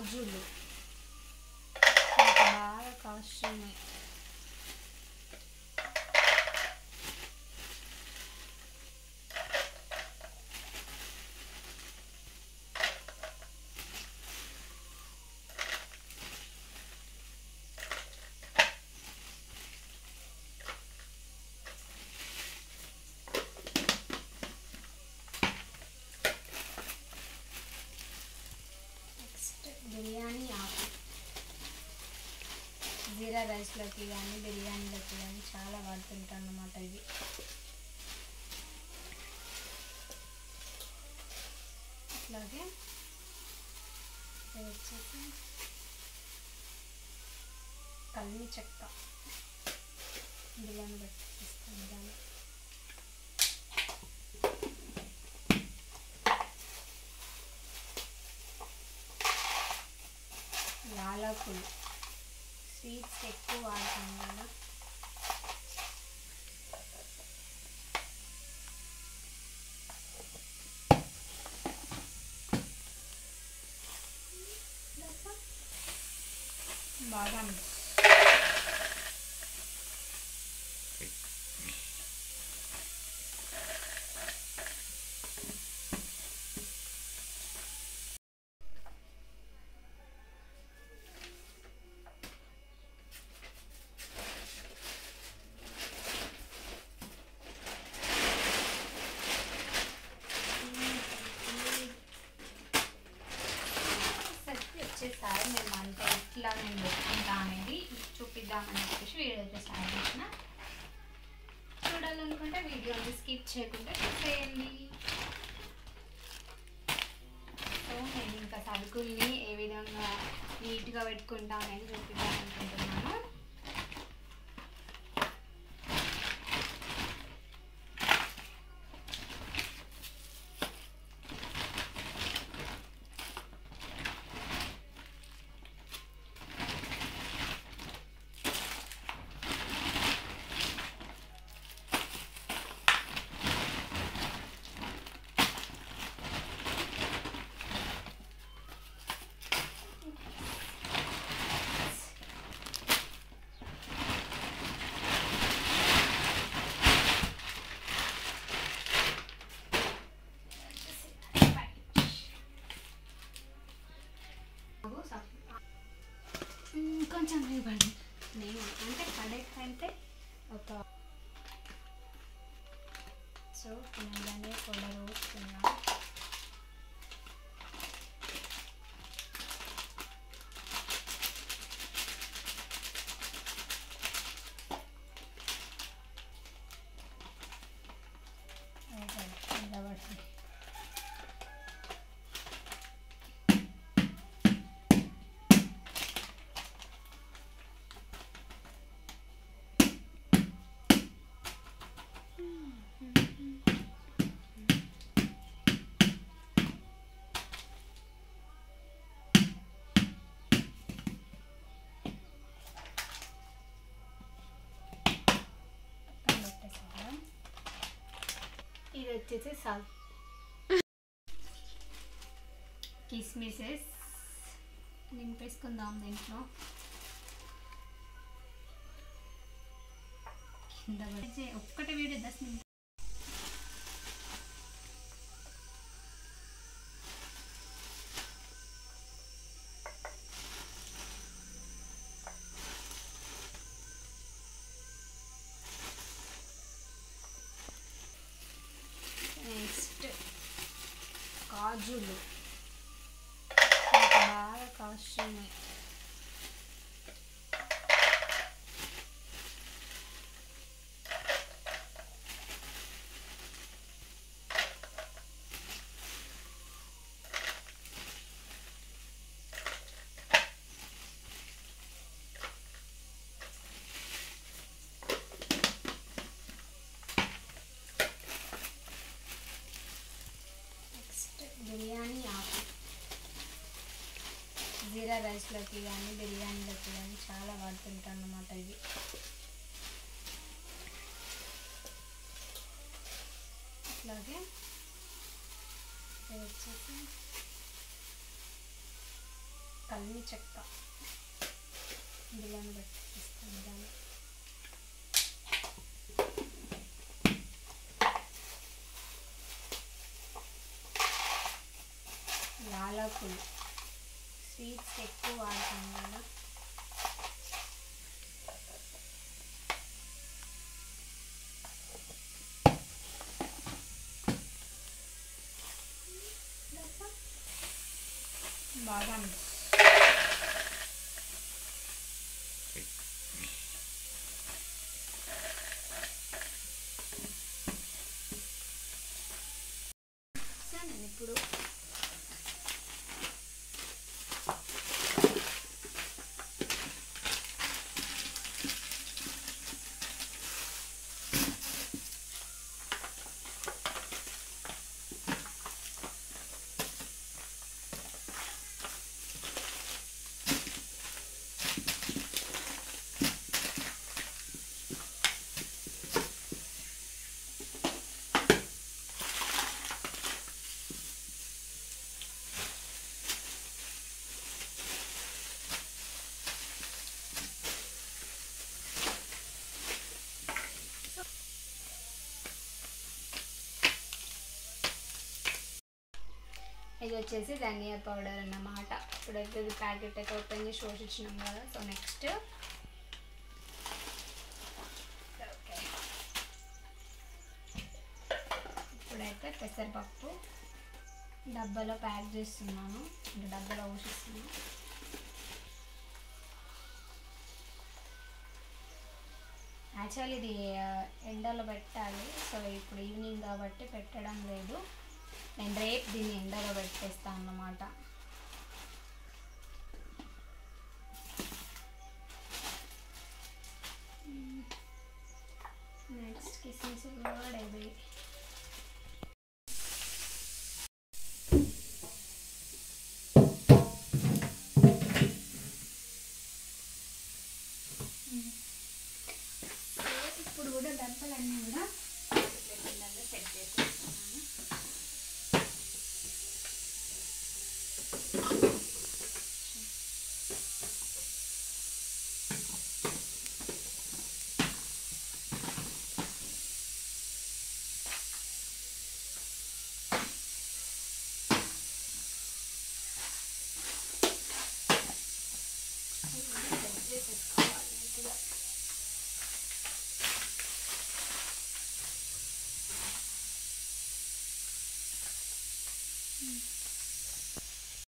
కాజులు నాకు బాగా కాస్తున్నాయి నెక్స్ట్ బిర్యానీ ఆకు జీరా రైస్లోకి కానీ బిర్యానీలోకి కానీ చాలా వాడుతుంటాను అన్నమాట ఇవి అట్లాగే ఇది వచ్చేసి కల్లి చెక్క బిర్యానీ పెట్టిస్తాను దాన్ని యాలకులు స్వీట్స్ ఎక్కువ వాడతాం కదా బాదం సరికి వచ్చేసారి మేము అంటే ఇట్లా నేను పెట్టుకుంటా అనేది చూపిద్దామని చెప్పేసి వీడియో చేసాను చేసిన చూడాలనుకుంటే వీడియోని స్కిప్ చేయకుండా చూసేయండి సో నేను ఇంకా సరుకుల్ని ఏ విధంగా నీట్గా పెట్టుకుంటా అనేది చూపిద్దాం అనుకుంటున్నాను కొంచెం ఇవ్వండి నేను అంటే కడెక్ అయితే ఒక సో తినగానే కూడా రోస్తున్నా నిలబడి పక్కన పెట్టేసాను ఇది వచ్చేసి సల్ కిస్మిసెస్ నింపేసుకుందాం దీంట్లో కింద పడి ఒక్కటి వీడియో దస్ నిమిషం నెక్స్ట్ కాజులు నాకు బాగా కాస్తున్నాయి నెక్స్ట్ బిర్యానీ ఆకు జీరా రైస్లోకి కానీ బిర్యానీలోకి కానీ చాలా వాడుతుంటాను అన్నమాట ఇవి అట్లాగే ఇది వచ్చేసి కల్లి దాల్చిన చెక్క ఇందులోనే పెట్టిస్తాను దాన్ని యాలకులు స్వీట్స్ ఎక్కువ వాడతాం కదా బాదాం సో నేను ఇప్పుడు ఇది వచ్చేసి ధనియా పౌడర్ అన్నమాట ఇప్పుడైతే ఇది ప్యాకెట్ అయితే ఓపెన్ చేసి పోషించినాం కదా సో నెక్స్ట్ ఓకే ఇప్పుడైతే పెసరపప్పు డబ్బాలో ప్యాక్ చేస్తున్నాను అంటే డబ్బాలో పోషిస్తున్నాను యాక్చువల్లీ ఇది ఆ, ఎండలో పెట్టాలి సో ఇప్పుడు ఈవినింగ్ కాబట్టి పెట్టడం లేదు నేను రేపు దీన్ని ఎండలో పెట్టేస్తాను అన్నమాట నెక్స్ట్ కిస్మిస్ కూడా డైలీ ఇప్పుడు కూడా డబ్బలన్నీ కూడా పిల్లల్లో సెట్ చేసేస్తున్నాను ఇవన్నీ సెట్ చేసేసుకోవాలి నీట్గా